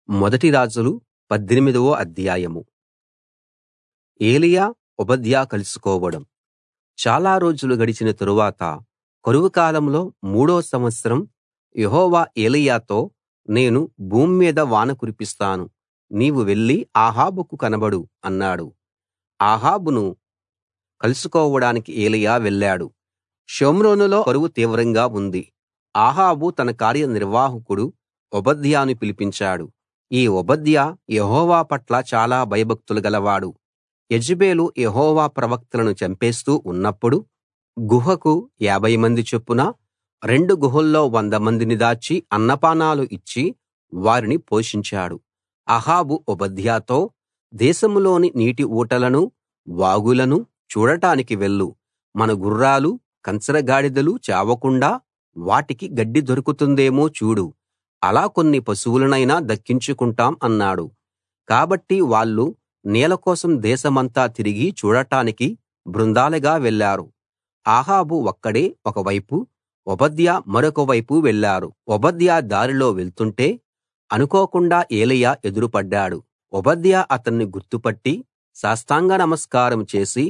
మొదటి రాజులు పద్దెనిమిదవ అధ్యాయం ఏలీయా ఓబద్యా కలుసుకోవడం చాలా రోజులు గడిచిన తరువాత కరువు కాలంలో మూడో సంవత్సరం యెహోవా ఏలీయాతో నేను భూమి మీద వాన కురిపిస్తాను నీవు వెళ్లి అహాబుకు కనబడు అన్నాడు అహాబును కలుసుకోవడానికి ఏలీయా వెళ్ళాడు షోమ్రోనులో కరువు తీవ్రంగా ఉంది అహాబు తన కార్యనిర్వాహకుడు ఓబద్యాను పిలిపించాడు ఈ ఓబద్యా యెహోవా పట్ల చాలా భయభక్తులు గలవాడు యెజెబెలు యెహోవా ప్రవక్తలను చంపేస్తూ ఉన్నప్పుడు గుహకు యాభై మంది చొప్పున రెండు గుహల్లో వంద మందిని దాచి అన్నపానాలు ఇచ్చి వారిని పోషించాడు అహాబు ఓబద్యాతో దేశంలోని నీటి ఊటలను వాగులను చూడటానికి వెళ్ళు మన గుర్రాలు కంచరగాడిదలు చావకుండా వాటికి గడ్డి దొరుకుతుందేమో చూడు అలా కొన్ని పశువులనైనా దక్కించుకుంటాం అన్నాడు కాబట్టి వాళ్ళు నీళ్ల కోసం దేశమంతా తిరిగి చూడటానికి బృందాలుగా వెళ్ళారు అహాబు ఒక్కడే ఒక వైపు ఓబద్యా మరొక వైపు వెళ్ళారు ఓబద్యా దారిలో వెళ్తుంటే అనుకోకుండా ఏలీయా ఎదురుపడ్డాడు ఓబద్యా అతన్ని గుర్తుపట్టి సాష్టాంగ నమస్కారం చేసి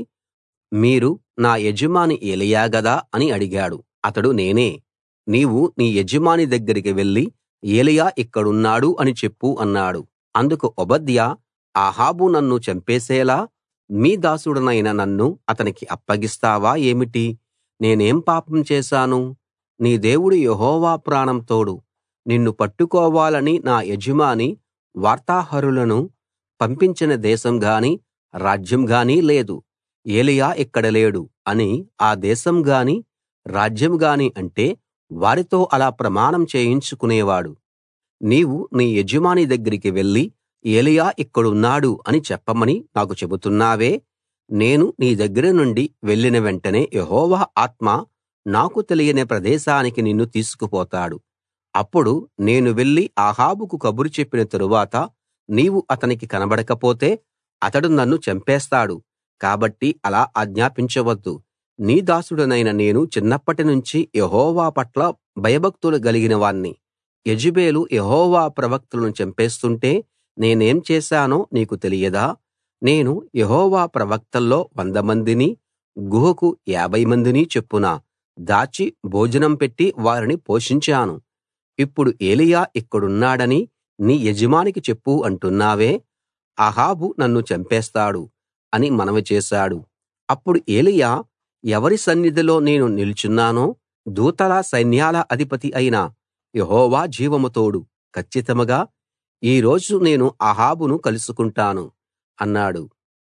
మీరు నా యజమాని ఏలీయా గదా అని అడిగాడు అతడు నేనే నీవు నీ యజమాని దగ్గరికి వెళ్లి ఏలీయా ఇక్కడున్నాడు అని చెప్పు అన్నాడు అందుకు ఓబద్యా అహాబు నన్ను చంపేసేలా మీ దాసుడనైన నన్ను అతనికి అప్పగిస్తావా ఏమిటి నేనేం పాపం చేశాను నీ దేవుడు యెహోవా ప్రాణం తోడు నిన్ను పట్టుకోవాలని నా యజమాని వార్తాహరులను పంపించిన దేశం గాని రాజ్యం గాని లేదు ఏలీయా ఇక్కడ లేడు అని ఆ దేశం గాని రాజ్యం గాని అంటే వారితో అలా ప్రమాణం చేయించుకునేవాడు నీవు నీ యజమాని దగ్గరికి వెళ్లి ఏలీయా ఇక్కడున్నాడు అని చెప్పమని నాకు చెబుతున్నావే నేను నీ దగ్గర నుండి వెళ్ళిన వెంటనే యెహోవా ఆత్మ నాకు తెలియని ప్రదేశానికి నిన్ను తీసుకుపోతాడు అప్పుడు నేను వెళ్లి అహాబుకు కబురు చెప్పిన తరువాత నీవు అతనికి కనబడకపోతే అతడు నన్ను చంపేస్తాడు కాబట్టి అలా ఆజ్ఞాపించవద్దు నీ దాసుడనైన నేను చిన్నప్పటి నుంచి యెహోవా పట్ల భయభక్తులు గలిగిన వాణ్ణి యెజెబెలు యెహోవా ప్రవక్తలను చంపేస్తుంటే నేనేం చేశానో నీకు తెలియదా నేను యెహోవా ప్రవక్తల్లో వంద మందిని గుహకు యాభై మందిని చొప్పున దాచి భోజనం పెట్టి వారిని పోషించాను ఇప్పుడు ఏలీయా ఇక్కడున్నాడని నీ యజమానికి చెప్పు అంటున్నావే అహాబు నన్ను చంపేస్తాడు అని మనవి చేశాడు అప్పుడు ఏలీయా ఎవరి సన్నిధిలో నేను నిలుచున్నానో దూతల సైన్యాల అధిపతి అయిన యెహోవా జీవం తోడు కచ్చితంగా ఈ రోజు నేను అహాబును కలుసుకుంటాను అన్నాడు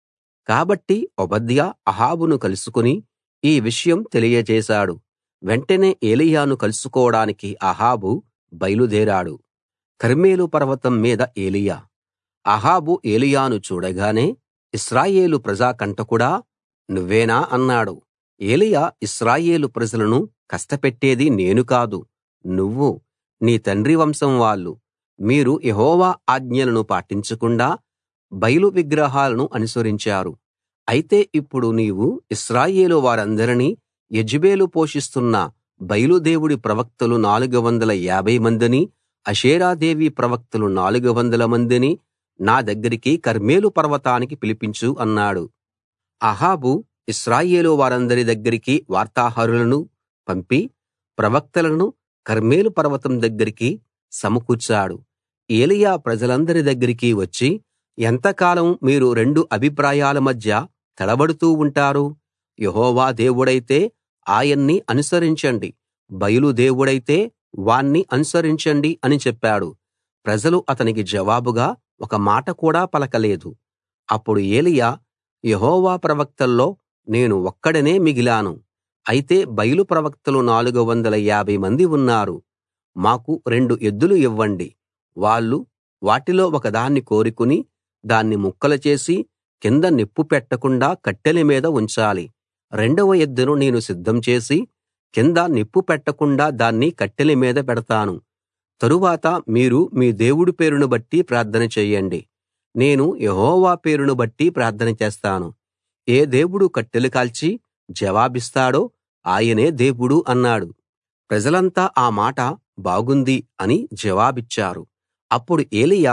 కాబట్టి ఓబద్యా అహాబును కలుసుకుని ఈ విషయం తెలియజేశాడు వెంటనే ఏలీయాను కలుసుకోవడానికి అహాబు బయలుదేరాడు కర్మెలు పర్వతం మీద ఏలీయా అహాబు ఏలీయాను చూడగానే ఇశ్రాయేలు ప్రజా కంటకుడా నువ్వేనా అన్నాడు ఏలీయా ఇశ్రాయేలు ప్రజలను కష్టపెట్టేది నేను కాదు నువ్వు నీ తండ్రి వంశం వాళ్ళు మీరు యెహోవా ఆజ్ఞలను పాటించకుండా బయలు విగ్రహాలను అనుసరించారు అయితే ఇప్పుడు నీవు ఇశ్రాయేలు వారందరినీ యెజెబెలు పోషిస్తున్న బయలు దేవుడి ప్రవక్తలు 450 మందిని అషేరాదేవి ప్రవక్తలు 400 మందిని నా దగ్గరికి కర్మెలు పర్వతానికి పిలిపించు అన్నాడు అహాబు ఇశ్రాయేలు వారందరి దగ్గరికి వార్తాహరులను పంపి ప్రవక్తలను కర్మెలు పర్వతం దగ్గరికి సమకూర్చాడు ఏలీయా ప్రజలందరి దగ్గరికి వచ్చి ఎంతకాలం మీరు రెండు అభిప్రాయాల మధ్య తడబడుతూ ఉంటారు యెహోవా దేవుడైతే ఆయన్ని అనుసరించండి బయలు దేవుడైతే వాణ్ణి అనుసరించండి అని చెప్పాడు ప్రజలు అతనికి జవాబుగా ఒక మాట కూడా పలకలేదు అప్పుడు ఏలీయా యెహోవా ప్రవక్తల్లో నేను ఒక్కడనే మిగిలాను అయితే బయలు ప్రవక్తలు 450 మంది ఉన్నారు మాకు రెండు ఎద్దులు ఇవ్వండి వాళ్ళు వాటిలో ఒకదాన్ని కోరుకుని దాన్ని ముక్కలు చేసి కింద నిప్పు పెట్టకుండా కట్టెల మీద ఉంచాలి రెండవ ఎద్దును నేను సిద్ధం చేసి కింద నిప్పు పెట్టకుండా దాన్ని కట్టెల మీద పెడతాను తరువాత మీరు మీ దేవుడి పేరును బట్టి ప్రార్థన చేయండి నేను యెహోవా పేరును బట్టి ప్రార్థన చేస్తాను ఏ దేవుడు కట్టెలు కాల్చి జవాబిస్తాడో ఆయనే దేవుడు అన్నాడు ప్రజలంతా ఆ మాట బాగుంది అని జవాబిచ్చారు అప్పుడు ఏలీయా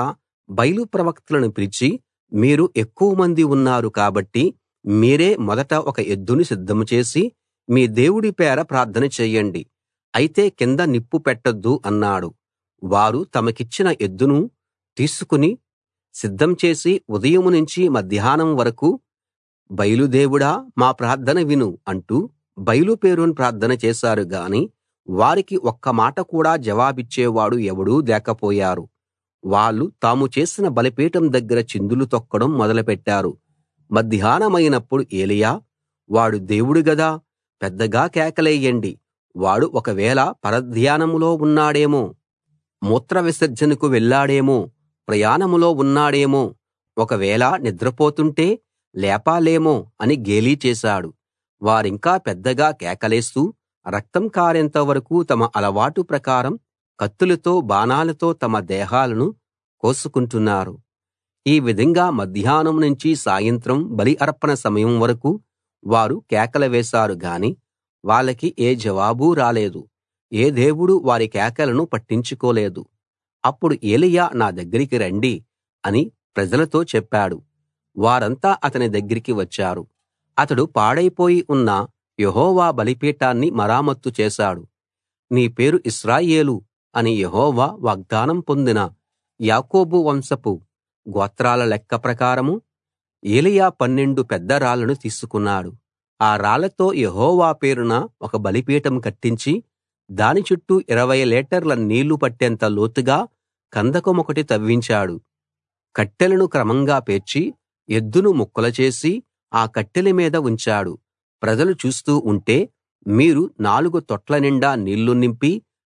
బయలు ప్రవక్తలను పిలిచి మీరు ఎక్కువమంది ఉన్నారు కాబట్టి మీరే మొదట ఒక ఎద్దును సిద్ధం చేసి మీ దేవుడి పేర ప్రార్థన చెయ్యండి అయితే కింద నిప్పు పెట్టొద్దు అన్నాడు వారు తమకిచ్చిన ఎద్దును తీసుకుని సిద్ధం చేసి ఉదయం నుంచి మధ్యాహ్నం వరకూ బయలు దేవుడా మా ప్రార్థన విను అంటూ బయలు పేరున ప్రార్థన చేశారు గాని వారికి ఒక్క మాట కూడా జవాబిచ్చేవాడు ఎవడూ లేకపోయారు వాళ్ళు తాము చేసిన బలిపీఠం దగ్గర చిందులు తొక్కడం మొదలుపెట్టారు మధ్యాహ్నమైనప్పుడు ఏలీయా వాడు దేవుడు గదా పెద్దగా కేకలేయండి వాడు ఒకవేళ పరధ్యానంలో ఉన్నాడేమో మూత్ర విసర్జనకు వెళ్ళాడేమో ప్రయాణంలో ఉన్నాడేమో ఒకవేళ నిద్రపోతుంటే లేపాలేమో అని గేలి చేశాడు వారింకా పెద్దగా కేకలేస్తూ రక్తం కారేంత వరకూ తమ అలవాటు ప్రకారం కత్తులతో బాణాలతో తమ దేహాలను కోసుకుంటున్నారు ఈ విధంగా మధ్యాహ్నం నుంచి సాయంత్రం బలి అర్పణ సమయం వరకూ వారు కేకలు వేశారు గాని వాళ్ళకి ఏ జవాబూ రాలేదు ఏ దేవుడూ వారి కేకలను పట్టించుకోలేదు అప్పుడు ఏలీయా నా దగ్గరికి రండి అని ప్రజలతో చెప్పాడు వారంతా అతని దగ్గరికి వచ్చారు అతడు పాడైపోయి ఉన్న యెహోవా బలిపీఠాన్ని మరామత్తు చేశాడు నీ పేరు ఇశ్రాయేలు అని యెహోవా వాగ్దానం పొందిన యాకోబు వంశపు గోత్రాల లెక్క ప్రకారం ఏలీయా పన్నెండు పెద్ద రాళ్లను తీసుకున్నాడు ఆ రాళ్లతో యెహోవా పేరున ఒక బలిపీఠం కట్టించి దాని చుట్టూ ఇరవై లీటర్ల నీళ్లు పట్టేంత లోతుగా కందకమొకటి తవ్వించాడు కట్టెలను క్రమంగా పేర్చి ఎద్దును ముక్కలు చేసి ఆ కట్టెల మీద ఉంచాడు ప్రజలు చూస్తూ ఉంటే మీరు నాలుగు తొట్ల నిండా నీళ్లు నింపి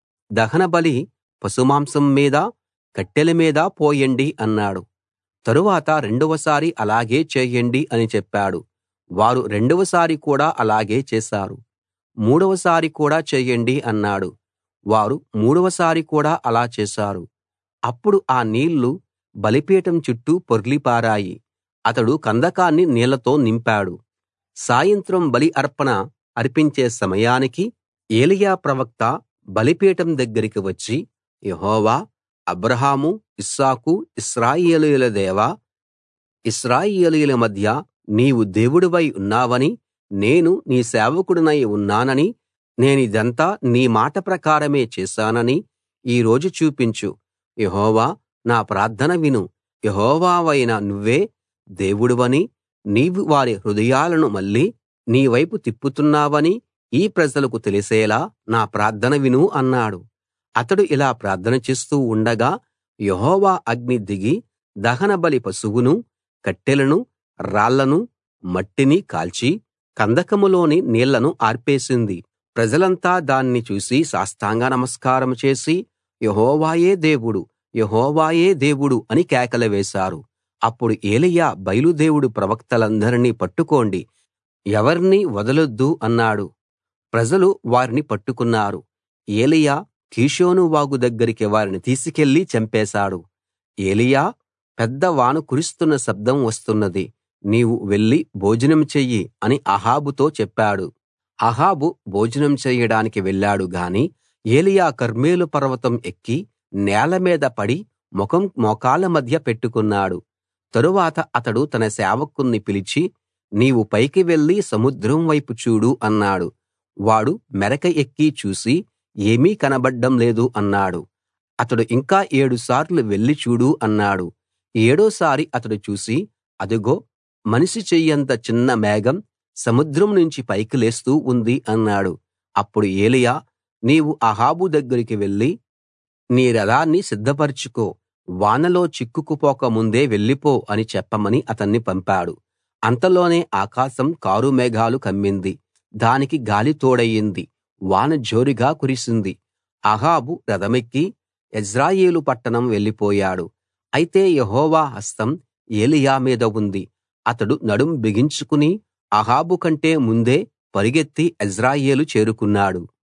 దహనబలి పశుమాంసం మీద కట్టెల మీద పోయండి అన్నాడు తరువాత రెండవసారి అలాగే చేయండి అని చెప్పాడు వారు రెండవసారి కూడా అలాగే చేశారు మూడవసారి కూడా చేయండి అన్నాడు వారు మూడవసారి కూడా అలా చేశారు అప్పుడు ఆ నీళ్లు బలిపీఠం చుట్టూ పొర్లి పారాయి అతడు కందకాన్ని నీళ్లతో నింపాడు సాయంత్రం బలి అర్పణ అర్పించే సమయానికి ఏలీయా ప్రవక్త బలిపీఠం దగ్గరికి వచ్చి యెహోవా అబ్రాహాము ఇస్సాకు ఇశ్రాయేలీయుల దేవా ఇశ్రాయేలీయుల మధ్య నీవు దేవుడివై ఉన్నావని నేను నీ సేవకుడినై ఉన్నానని నేనిదంతా నీ మాట ప్రకారమే చేశానని ఈ రోజు చూపించు యెహోవా నా ప్రార్థన విను యెహోవావైన నువ్వే దేవుడివని నీవు వారి హృదయాలను మళ్ళీ నీ వైపు తిప్పుతున్నావని ఈ ప్రజలకు తెలిసేలా నా ప్రార్థన విను అన్నాడు అతడు ఇలా ప్రార్థన చేస్తూ ఉండగా యెహోవా అగ్ని దిగి దహనబలి పశువును కట్టెలను రాళ్లను మట్టిని కాల్చి కందకములోని నీళ్లను ఆర్పేసింది ప్రజలంతా దాన్ని చూసి సాష్టాంగ నమస్కారం చేసి యెహోవాయే దేవుడు యెహోవాయే దేవుడు అని కేకలు వేశారు అప్పుడు ఏలీయా బయలుదేవుడు ప్రవక్తలందరినీ పట్టుకోండి ఎవర్నీ వదలొద్దు అన్నాడు ప్రజలు వారిని పట్టుకున్నారు ఏలీయా కీషోను వాగు దగ్గరికి వారిని తీసుకెళ్లి చంపేశాడు ఏలీయా పెద్ద వాన కురుస్తున్న శబ్దం వస్తున్నది నీవు వెళ్లి భోజనం చెయ్యి అని అహాబుతో చెప్పాడు అహాబు భోజనం చెయ్యడానికి వెళ్ళాడు గాని ఏలీయా కర్మెలు పర్వతం ఎక్కి నేల మీద పడి ముఖం మోకాళ్ళ మధ్య పెట్టుకున్నాడు తరువాత అతడు తన సేవకుణ్ణి పిలిచి నీవు పైకి వెళ్లి సముద్రం వైపు చూడు అన్నాడు వాడు మెరక ఎక్కి చూసి ఏమీ కనబడ్డం లేదు అన్నాడు అతడు ఇంకా ఏడు సార్లు వెళ్లి చూడు అన్నాడు ఏడోసారి అతడు చూసి అదిగో మనిషి చెయ్యంత చిన్న మేఘం సముద్రం నుంచి పైకి లేస్తూ ఉంది అన్నాడు అప్పుడు ఏలీయా నీవు అహాబు దగ్గరికి వెళ్లి నీ రథాన్ని సిద్ధపరచుకో వానలో చిక్కుకుపోక ముందే వెళ్ళిపో అని చెప్పమని అతన్ని పంపాడు అంతలోనే ఆకాశం కారు మేఘాలు కమ్మింది దానికి గాలి తోడయింది వాన జోరుగా కురిసింది అహాబు రథమెక్కి యెజ్రెయేలు పట్టణం వెళ్ళిపోయాడు అయితే యెహోవా హస్తం ఏలీయా మీద ఉంది అతడు నడుం బిగించుకుని అహాబు కంటే ముందే పరుగెత్తి యెజ్రెయేలు చేరుకున్నాడు